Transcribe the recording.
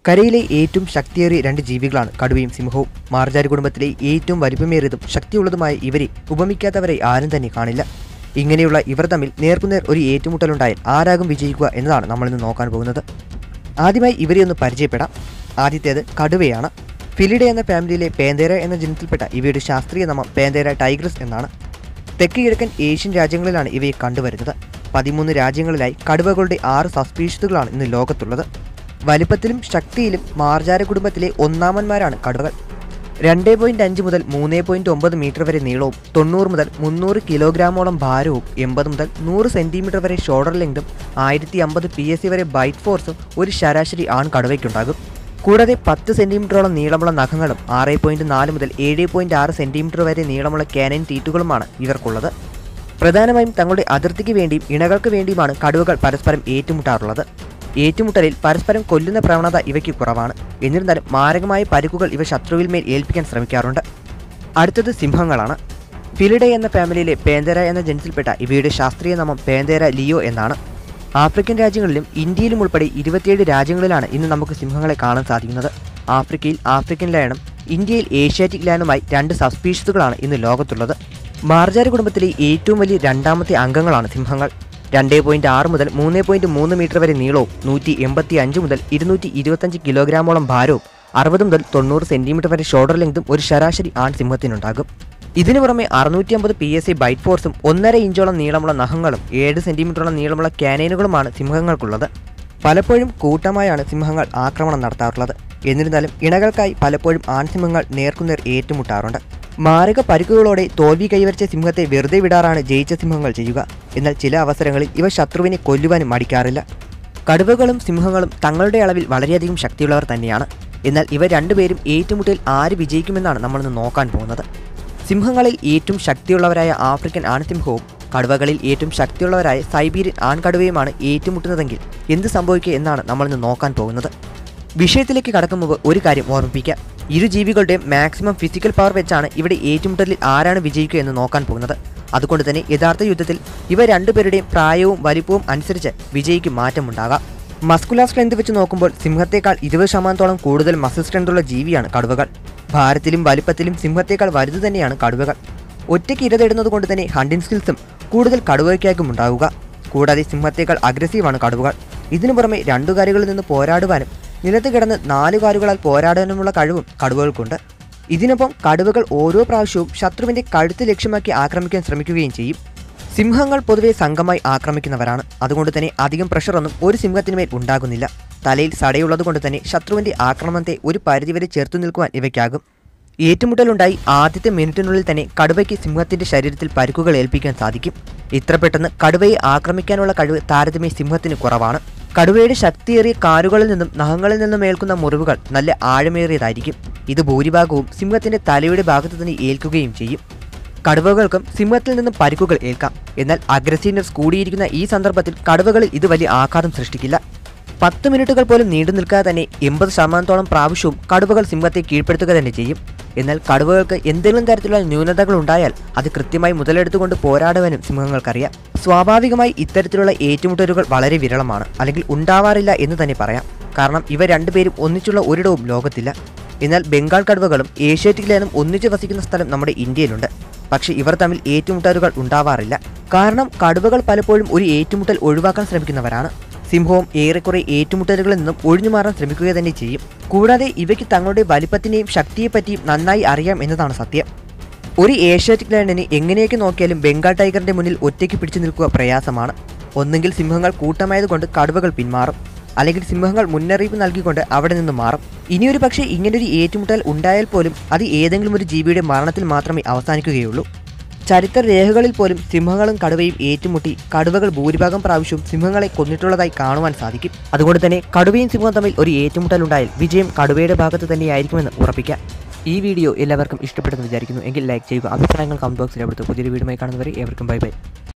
കരയിലെ ഏറ്റവും ശക്തിയേറിയ രണ്ട് ജീവികളാണ് കടുവയും സിംഹവും മാർജാരി കുടുംബത്തിലെ ഏറ്റവും വലിപ്പമേറിയതും ശക്തിയുള്ളതുമായ ഇവരെ ഉപമിക്കാത്തവരെ ആരും തന്നെ കാണില്ല ഇങ്ങനെയുള്ള ഇവർ തമ്മിൽ നേർക്കുനേർ ഒരു ഏറ്റുമുട്ടലുണ്ടായാൽ ആരാകും വിജയിക്കുക എന്നതാണ് നമ്മളിന്ന് നോക്കാൻ പോകുന്നത് ആദ്യമായി ഇവരെ ഒന്ന് പരിചയപ്പെടാം ആദ്യത്തേത് കടുവയാണ് ഫിലിഡെ എന്ന ഫാമിലിയിലെ പേന്തേര എന്ന ജനത്തിൽപ്പെട്ട ഇവയുടെ ശാസ്ത്രീയ നാമം പേന്തേര ടൈഗ്രസ് എന്നാണ് തെക്ക് കിഴക്കൻ ഏഷ്യൻ രാജ്യങ്ങളിലാണ് ഇവയെ കണ്ടുവരുന്നത് പതിമൂന്ന് രാജ്യങ്ങളിലായി കടുവകളുടെ ആറ് സസ്പീഷ്യസുകളാണ് ഇന്ന് ലോകത്തുള്ളത് വലിപ്പത്തിലും ശക്തിയിലും മാർജാര കുടുംബത്തിലെ ഒന്നാമന്മാരാണ് കടുവകൾ രണ്ട് പോയിന്റ് അഞ്ച് മുതൽ മൂന്ന് പോയിന്റ് ഒമ്പത് മീറ്റർ വരെ നീളവും തൊണ്ണൂറ് മുതൽ മുന്നൂറ് കിലോഗ്രാമോളം ഭാരവും എൺപത് മുതൽ നൂറ് സെന്റിമീറ്റർ വരെ ഷോൾഡർ ലെങ്തും ആയിരത്തി അമ്പത് പി എസ് സി വരെ ബൈറ്റ് ഫോഴ്സും ഒരു ശരാശരി ആൺ കടുവയ്ക്കുണ്ടാകും കൂടാതെ പത്ത് സെന്റിമീറ്ററോളം നീളമുള്ള നഖങ്ങളും ആറ് പോയിന്റ് നാല് മുതൽ ഏഴ് പോയിന്റ് ആറ് സെന്റിമീറ്റർ വരെ നീളമുള്ള കാനൻ ടീറ്റുകളുമാണ് ഇവർക്കുള്ളത് പ്രധാനമായും തങ്ങളുടെ അതിർത്തിക്ക് വേണ്ടിയും ഇണകൾക്ക് വേണ്ടിയുമാണ് കടുവകൾ പരസ്പരം ഏറ്റുമുട്ടാറുള്ളത് ഏറ്റുമുട്ടലിൽ പരസ്പരം കൊല്ലുന്ന പ്രവണത ഇവയ്ക്ക് കുറവാണ് എന്നിരുന്നാലും മാരകമായ പരിക്കുകൾ ഇവ ശത്രുവിൽ മേൽ ഏൽപ്പിക്കാൻ ശ്രമിക്കാറുണ്ട് അടുത്തത് സിംഹങ്ങളാണ് ഫിലിഡെ എന്ന ഫാമിലിയിലെ പേന്തേര എന്ന ജനസിൽപ്പെട്ട ഇവയുടെ ശാസ്ത്രീയ നാമം പേന്തേര ലിയോ എന്നാണ് ആഫ്രിക്കൻ രാജ്യങ്ങളിലും ഇന്ത്യയിലും ഉൾപ്പെടെ ഇരുപത്തിയേഴ് രാജ്യങ്ങളിലാണ് ഇന്ന് നമുക്ക് സിംഹങ്ങളെ കാണാൻ സാധിക്കുന്നത് ആഫ്രിക്കയിൽ ആഫ്രിക്കൻ ലയണും ഇന്ത്യയിൽ ഏഷ്യാറ്റിക് ലയണുമായി രണ്ട് സസ്പീഷ്യസുകളാണ് ഇന്ന് ലോകത്തുള്ളത് മാർജാര കുടുംബത്തിലെ ഏറ്റവും വലിയ രണ്ടാമത്തെ അംഗങ്ങളാണ് സിംഹങ്ങൾ രണ്ട് പോയിന്റ് ആറ് മുതൽ മൂന്ന് പോയിന്റ് മൂന്ന് മീറ്റർ വരെ നീളവും നൂറ്റി എൺപത്തി അഞ്ച് മുതൽ ഇരുന്നൂറ്റി ഇരുപത്തഞ്ച് കിലോഗ്രാമോളം ഭാരവും അറുപത് മുതൽ തൊണ്ണൂറ് സെന്റിമീറ്റർ വരെ ഷോൾഡർ ലെങ്തും ഒരു ശരാശരി ആൺ സിംഹത്തിനുണ്ടാകും ഇതിനു പുറമെ അറുന്നൂറ്റി അമ്പത് പി എസ് സി ബൈറ്റ് ഫോഴ്സും ഒന്നര ഇഞ്ചോളം നീളമുള്ള നഖങ്ങളും ഏഴ് സെന്റിമീറ്ററോളം നീളമുള്ള കാനൈനുകളുമാണ് സിംഹങ്ങൾക്കുള്ളത് പലപ്പോഴും കൂട്ടമായാണ് സിംഹങ്ങൾ ആക്രമണം നടത്താറുള്ളത് എന്നിരുന്നാലും ഇണകൾക്കായി പലപ്പോഴും ആൺസിംഹങ്ങൾ നേർക്കുനേർ ഏറ്റുമുട്ടാറുണ്ട് മാരക പരിക്കുകളോടെ തോൽവി കൈവരിച്ച സിംഹത്തെ വെറുതെ വിടാറാണ് ജയിച്ച സിംഹങ്ങൾ ചെയ്യുക എന്നാൽ ചില അവസരങ്ങളിൽ ഇവ ശത്രുവിനെ കൊല്ലുവാനും മടിക്കാറില്ല കടുവകളും സിംഹങ്ങളും തങ്ങളുടെ അളവിൽ വളരെയധികം ശക്തിയുള്ളവർ തന്നെയാണ് എന്നാൽ ഇവ രണ്ടുപേരും ഏറ്റുമുട്ടൽ ആര് വിജയിക്കുമെന്നാണ് നമ്മളിന്ന് നോക്കാൻ പോകുന്നത് സിംഹങ്ങളിൽ ഏറ്റവും ശക്തിയുള്ളവരായ ആഫ്രിക്കൻ ആൺസിംഹവും കടുവകളിൽ ഏറ്റവും ശക്തിയുള്ളവരായ സൈബീരിയൻ ആൺകടുവയുമാണ് ഏറ്റുമുട്ടുന്നതെങ്കിൽ എന്ത് സംഭവിക്കുക എന്നാണ് നമ്മളിന്ന് നോക്കാൻ പോകുന്നത് വിഷയത്തിലേക്ക് കടക്കും മുമ്പ് ഒരു കാര്യം ഓർമ്മിപ്പിക്കാം ഇരു ജീവികളുടെയും മാക്സിമം ഫിസിക്കൽ പവർ വെച്ചാണ് ഇവിടെ ഏറ്റുമുട്ടലിൽ ആരാണ് വിജയിക്കുക എന്ന് നോക്കാൻ പോകുന്നത് അതുകൊണ്ട് തന്നെ യഥാർത്ഥ യുദ്ധത്തിൽ ഇവ രണ്ടുപേരുടെയും പ്രായവും വലിപ്പവും അനുസരിച്ച് വിജയിക്ക് മാറ്റമുണ്ടാകാം മസ്കുലാർ സ്ട്രെങ്ത് വെച്ച് നോക്കുമ്പോൾ സിംഹത്തേക്കാൾ ഇരുപത് ശതമാനത്തോളം കൂടുതൽ മസിൽ സ്ട്രെങ്തുള്ള ജീവിയാണ് കടുവകൾ ഭാരത്തിലും വലിപ്പത്തിലും സിംഹത്തേക്കാൾ വലുത് തന്നെയാണ് കടുവകൾ ഒറ്റയ്ക്ക് ഇരതേടുന്നത് കൊണ്ട് തന്നെ ഹണ്ടിങ് സ്കിൽസും കൂടുതൽ കടുവയ്ക്കായിരിക്കും ഉണ്ടാവുക കൂടാതെ സിംഹത്തേക്കാൾ അഗ്രസീവാണ് കടുവകൾ ഇതിനു പുറമെ രണ്ടു കാലുകളിൽ നിന്ന് പോരാടുവാനും നിലത്ത് കിടന്ന് നാല് കാലുകളാൽ പോരാടാനുമുള്ള കഴിവും കടുവകൾക്കുണ്ട് ഇതിനൊപ്പം കടുവകൾ ഓരോ പ്രാവശ്യവും ശത്രുവിന്റെ കഴുത്ത് ലക്ഷ്യമാക്കി ആക്രമിക്കാൻ ശ്രമിക്കുകയും ചെയ്യും സിംഹങ്ങൾ പൊതുവെ സംഘമായി ആക്രമിക്കുന്നവരാണ് അതുകൊണ്ട് തന്നെ അധികം പ്രഷറൊന്നും ഒരു സിംഹത്തിനുമേൽ ഉണ്ടാകുന്നില്ല തലയിൽ സടയുള്ളത് കൊണ്ട് തന്നെ ശത്രുവിന്റെ ആക്രമണത്തെ ഒരു പരിധിവരെ ചെറുത്തു നിൽക്കുവാൻ ഇവയ്ക്കാകും ഏറ്റുമുട്ടലുണ്ടായി ആദ്യത്തെ മിനിറ്റിനുള്ളിൽ തന്നെ കടുവയ്ക്ക് സിംഹത്തിന്റെ ശരീരത്തിൽ പരിക്കുകൾ ഏൽപ്പിക്കാൻ സാധിക്കും ഇത്ര പെട്ടെന്ന് കടുവയെ ആക്രമിക്കാനുള്ള കഴിവ് താരതമ്യ സിംഹത്തിന് കുറവാണ് കടുവയുടെ ശക്തിയേറിയ കാലുകളിൽ നിന്നും നഖങ്ങളിൽ നിന്നും ഏൽക്കുന്ന മുറിവുകൾ നല്ല ആഴമേറിയതായിരിക്കും ഇത് ഭൂരിഭാഗവും സിംഹത്തിന്റെ തലയുടെ ഭാഗത്ത് തന്നെ ഏൽക്കുകയും ചെയ്യും കടുവകൾക്കും സിംഹത്തിൽ നിന്നും പരിക്കുകൾ ഏൽക്കാം എന്നാൽ അഗ്രസീവ്നെസ് കൂടിയിരിക്കുന്ന ഈ സന്ദർഭത്തിൽ കടുവകളിൽ ഇത് വലിയ ആഘാതം സൃഷ്ടിക്കില്ല പത്ത് മിനിറ്റുകൾ പോലും നീണ്ടു നിൽക്കാതെ തന്നെ എൺപത് ശതമാനത്തോളം പ്രാവശ്യവും കടുവകൾ സിംഹത്തെ കീഴ്പ്പെടുത്തുക തന്നെ ചെയ്യും എന്നാൽ കടുവകൾക്ക് എന്തെങ്കിലും തരത്തിലുള്ള ന്യൂനതകൾ ഉണ്ടായാൽ അത് കൃത്യമായി മുതലെടുത്തുകൊണ്ട് പോരാടുവാനും സിംഹങ്ങൾക്കറിയാം സ്വാഭാവികമായി ഇത്തരത്തിലുള്ള ഏറ്റുമുട്ടലുകൾ വളരെ വിരളമാണ് അല്ലെങ്കിൽ ഉണ്ടാവാറില്ല എന്ന് തന്നെ പറയാം കാരണം ഇവ രണ്ടുപേരും ഒന്നിച്ചുള്ള ഒരിടവും ലോകത്തില്ല എന്നാൽ ബംഗാൾ കടുവകളും ഏഷ്യാറ്റിക് ലയനും ഒന്നിച്ചു വസിക്കുന്ന സ്ഥലം നമ്മുടെ ഇന്ത്യയിലുണ്ട് പക്ഷേ ഇവർ തമ്മിൽ ഏറ്റുമുട്ടലുകൾ ഉണ്ടാവാറില്ല കാരണം കടുവകൾ പലപ്പോഴും ഒരു ഏറ്റുമുട്ടൽ ഒഴിവാക്കാൻ ശ്രമിക്കുന്നവരാണ് സിംഹവും ഏറെക്കുറെ ഏറ്റുമുട്ടലുകളിൽ നിന്നും ഒഴിഞ്ഞു മാറാൻ ശ്രമിക്കുക തന്നെ ചെയ്യും കൂടാതെ ഇവയ്ക്ക് തങ്ങളുടെ വലിപ്പത്തിനെയും ശക്തിയെപ്പറ്റിയും നന്നായി അറിയാം എന്നതാണ് സത്യം ഒരു ഏഷ്യാറ്റിക് ലയണിന് എങ്ങനെയൊക്കെ നോക്കിയാലും ബംഗാൾ ടൈഗറിന്റെ മുന്നിൽ ഒറ്റയ്ക്ക് പിടിച്ചു നിൽക്കുക പ്രയാസമാണ് ഒന്നുകിൽ സിംഹങ്ങൾ കൂട്ടമായതുകൊണ്ട് കടുവകൾ പിന്മാറും അല്ലെങ്കിൽ സിംഹങ്ങൾ മുന്നറിയിപ്പ് നൽകിക്കൊണ്ട് അവിടെ നിന്ന് മാറും ഇനിയൊരു പക്ഷേ ഇങ്ങനൊരു ഏറ്റുമുട്ടൽ ഉണ്ടായാൽ പോലും അത് ഏതെങ്കിലും ഒരു ജീവിയുടെ മരണത്തിൽ മാത്രമേ അവസാനിക്കുകയുള്ളൂ ചരിത്ര രേഖകളിൽ പോലും സിംഹങ്ങളും കടുവയും ഏറ്റുമുട്ടി കടുവകൾ ഭൂരിഭാഗം പ്രാവശ്യവും സിംഹങ്ങളെ കൊന്നിട്ടുള്ളതായി കാണുവാൻ സാധിക്കും അതുകൊണ്ട് തന്നെ കടുവയും സിംഹവും തമ്മിൽ ഒരു ഏറ്റുമുട്ടൽ ഉണ്ടായാൽ വിജയം കടുവയുടെ ഭാഗത്ത് തന്നെയായിരിക്കുമെന്ന് ഉറപ്പിക്കാം ഈ വീഡിയോ എല്ലാവർക്കും ഇഷ്ടപ്പെട്ടെന്ന് വിചാരിക്കുന്നു എങ്കിൽ ലൈക്ക് ചെയ്യുക അഭിപ്രായങ്ങൾ കമന്റ് ബോക്സിൽ അവിടുത്തെ പുതിയൊരു വീഡിയോയുമായി കാണുന്നവരെ ഏവർക്കും ബൈ ബൈ